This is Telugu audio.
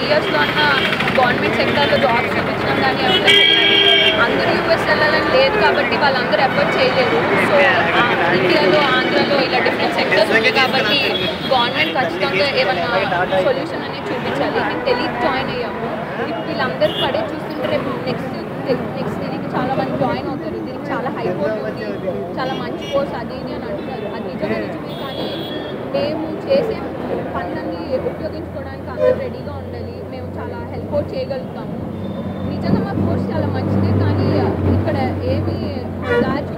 ఫైవ్ ఇయర్స్లో అన్న గవర్నమెంట్ సెక్టర్లో జాబ్స్ చూపించడం కానీ అట్లా చేయాలి అందరూ యూఎస్ వెళ్ళాలని లేదు కాబట్టి వాళ్ళందరూ ఎఫర్ట్ చేయలేరు సో ఇండియాలో ఆంధ్రాలో ఇలా డిఫరెంట్ సెక్టర్స్ ఉంది కాబట్టి గవర్నమెంట్ ఖచ్చితంగా ఏమన్నా సొల్యూషన్ అనేది చూపించాలి మేము తెలియదు జాయిన్ అయ్యాము ఇప్పుడు వీళ్ళందరూ పడే చూస్తుంటే రేపు నెక్స్ట్ నెక్స్ట్ దీనికి చాలా మంది జాయిన్ అవుతారు దీనికి చాలా హై కోర్స్ ఉంది చాలా మంచి కోర్స్ అది ఇది అని అంటున్నారు అది నిజమే నిజమే కానీ మేము చేసే పనులన్నీ ఉపయోగించుకోవడానికి అందరూ రెడీగా ఉండాలి మేము చాలా హెల్ప్ అవుట్ చేయగలుగుతాము నిజంగా మా కోర్స్ చాలా మంచిదే కానీ ఇక్కడ ఏమి దారి